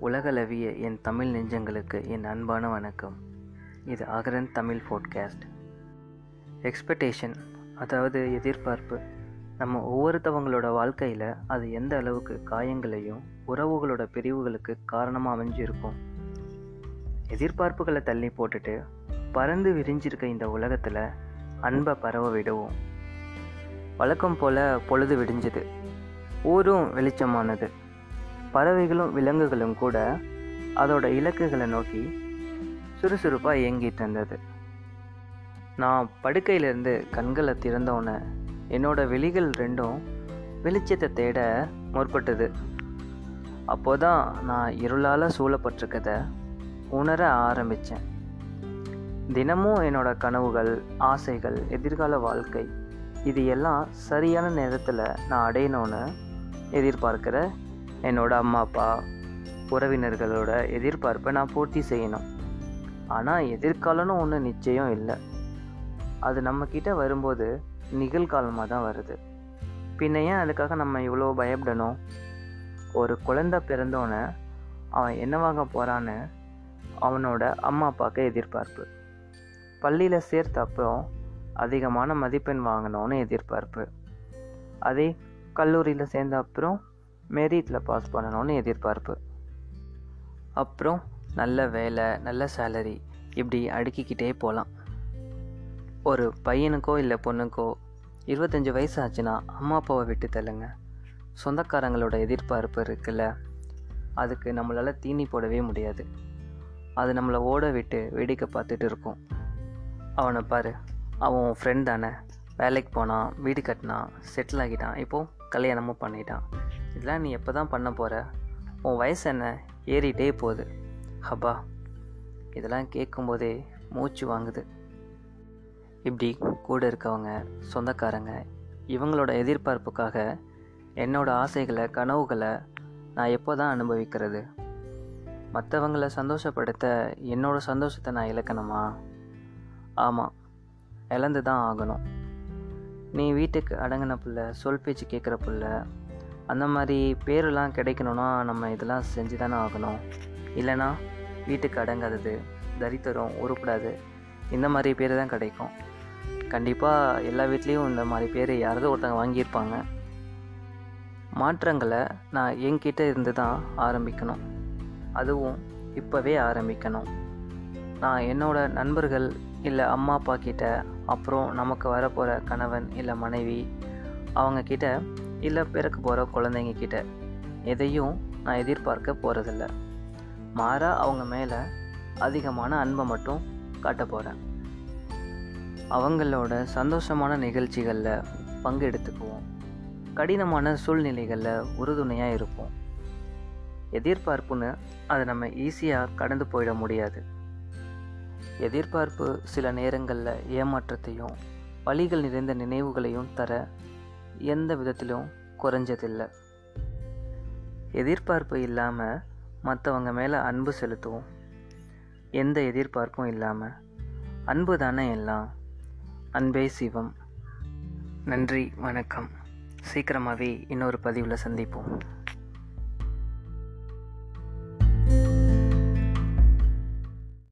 உலகளவிய என் தமிழ் நெஞ்சங்களுக்கு என் அன்பான வணக்கம் இது அகரன் தமிழ் போட்காஸ்ட் எக்ஸ்பெக்டேஷன் அதாவது எதிர்பார்ப்பு நம்ம ஒவ்வொருத்தவங்களோட வாழ்க்கையில் அது எந்த அளவுக்கு காயங்களையும் உறவுகளோட பிரிவுகளுக்கு காரணமாக அமைஞ்சிருக்கும் எதிர்பார்ப்புகளை தள்ளி போட்டுட்டு பறந்து விரிஞ்சிருக்க இந்த உலகத்தில் அன்பை பரவ விடுவோம் வழக்கம் போல் பொழுது விடிஞ்சுது ஊரும் வெளிச்சமானது பறவைகளும் விலங்குகளும் கூட அதோட இலக்குகளை நோக்கி சுறுசுறுப்பாக இயங்கிட்டு இருந்தது நான் படுக்கையிலேருந்து கண்களை திறந்தோன்னே என்னோட விழிகள் ரெண்டும் வெளிச்சத்தை தேட முற்பட்டது அப்போதான் நான் இருளால் சூழப்பட்டிருக்கத உணர ஆரம்பித்தேன் தினமும் என்னோட கனவுகள் ஆசைகள் எதிர்கால வாழ்க்கை இது எல்லாம் சரியான நேரத்தில் நான் அடையணும்னு எதிர்பார்க்கிற என்னோட அம்மா அப்பா உறவினர்களோட எதிர்பார்ப்பை நான் பூர்த்தி செய்யணும் ஆனால் எதிர்காலம்னு ஒன்று நிச்சயம் இல்லை அது நம்மக்கிட்ட வரும்போது நிகழ்காலமாக தான் வருது பின்ன ஏன் அதுக்காக நம்ம இவ்வளோ பயப்படணும் ஒரு குழந்தை பிறந்தோன்னே அவன் என்னவாக போகிறான்னு அவனோட அம்மா அப்பாவுக்கு எதிர்பார்ப்பு பள்ளியில் சேர்த்த அப்புறம் அதிகமான மதிப்பெண் வாங்கணும்னு எதிர்பார்ப்பு அதே கல்லூரியில் சேர்ந்த அப்புறம் மெரிட்டில் பாஸ் பண்ணணும்னு எதிர்பார்ப்பு அப்புறம் நல்ல வேலை நல்ல சேலரி இப்படி அடுக்கிக்கிட்டே போகலாம் ஒரு பையனுக்கோ இல்லை பொண்ணுக்கோ இருபத்தஞ்சி வயசு ஆச்சுன்னா அம்மா அப்பாவை விட்டு தள்ளுங்க சொந்தக்காரங்களோட எதிர்பார்ப்பு இருக்குல்ல அதுக்கு நம்மளால் தீனி போடவே முடியாது அது நம்மளை ஓட விட்டு வேடிக்கை பார்த்துட்டு இருக்கும் அவனை பாரு அவன் ஃப்ரெண்ட் தானே வேலைக்கு போனான் வீடு கட்டினான் செட்டில் ஆகிட்டான் இப்போது கல்யாணமும் பண்ணிட்டான் இதெல்லாம் நீ எப்போ தான் பண்ண போகிற உன் வயசு என்ன ஏறிட்டே போகுது ஹப்பா இதெல்லாம் கேட்கும்போதே மூச்சு வாங்குது இப்படி கூட இருக்கவங்க சொந்தக்காரங்க இவங்களோட எதிர்பார்ப்புக்காக என்னோட ஆசைகளை கனவுகளை நான் எப்போ தான் அனுபவிக்கிறது மற்றவங்களை சந்தோஷப்படுத்த என்னோட சந்தோஷத்தை நான் இழக்கணுமா ஆமாம் இழந்து தான் ஆகணும் நீ வீட்டுக்கு அடங்கின புள்ள சொல் பேச்சு கேட்குற புள்ள அந்த மாதிரி பேரெல்லாம் கிடைக்கணும்னா நம்ம இதெல்லாம் செஞ்சு தானே ஆகணும் இல்லைனா வீட்டுக்கு அடங்காதது தரித்திரம் உருப்படாது இந்த மாதிரி பேர் தான் கிடைக்கும் கண்டிப்பாக எல்லா வீட்லேயும் இந்த மாதிரி பேர் யாராவது ஒருத்தங்க வாங்கியிருப்பாங்க மாற்றங்களை நான் என்கிட்ட இருந்து தான் ஆரம்பிக்கணும் அதுவும் இப்போவே ஆரம்பிக்கணும் நான் என்னோட நண்பர்கள் இல்லை அம்மா அப்பா கிட்ட அப்புறம் நமக்கு வரப்போகிற கணவன் இல்லை மனைவி அவங்க கிட்ட இல்லை பிறக்க போகிற குழந்தைங்க கிட்ட எதையும் நான் எதிர்பார்க்க போகிறதில்ல மாறாக அவங்க மேலே அதிகமான அன்பை மட்டும் காட்ட போகிறேன் அவங்களோட சந்தோஷமான நிகழ்ச்சிகளில் பங்கு எடுத்துக்குவோம் கடினமான சூழ்நிலைகளில் உறுதுணையாக இருப்போம் எதிர்பார்ப்புன்னு அதை நம்ம ஈஸியாக கடந்து போயிட முடியாது எதிர்பார்ப்பு சில நேரங்களில் ஏமாற்றத்தையும் வழிகள் நிறைந்த நினைவுகளையும் தர எந்த விதத்திலும் குறைஞ்சதில்லை எதிர்பார்ப்பு இல்லாமல் மற்றவங்க மேலே அன்பு செலுத்துவோம் எந்த எதிர்பார்ப்பும் இல்லாமல் அன்பு தானே எல்லாம் அன்பே சிவம் நன்றி வணக்கம் சீக்கிரமாகவே இன்னொரு பதிவில் சந்திப்போம்